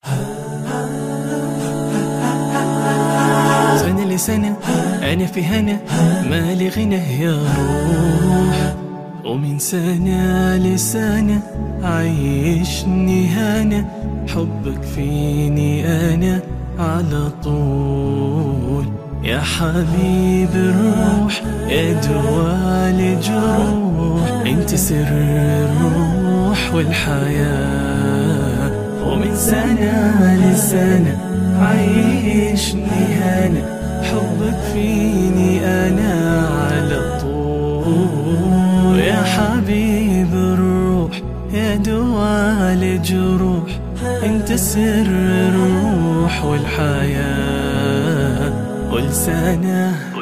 سنة لسنة أنا في هنا مالي غنى يا روح ومن سنة لسنة عيشني هنا حبك فيني أنا على طول يا حبيب الروح يا دواء الجروح انت سر الروح والحياة ومن سنة لسنة عيشني هنا حبك فيني أنا على طول يا حبيب الروح يا دواء الجروح انت سر الروح والحياة والسنة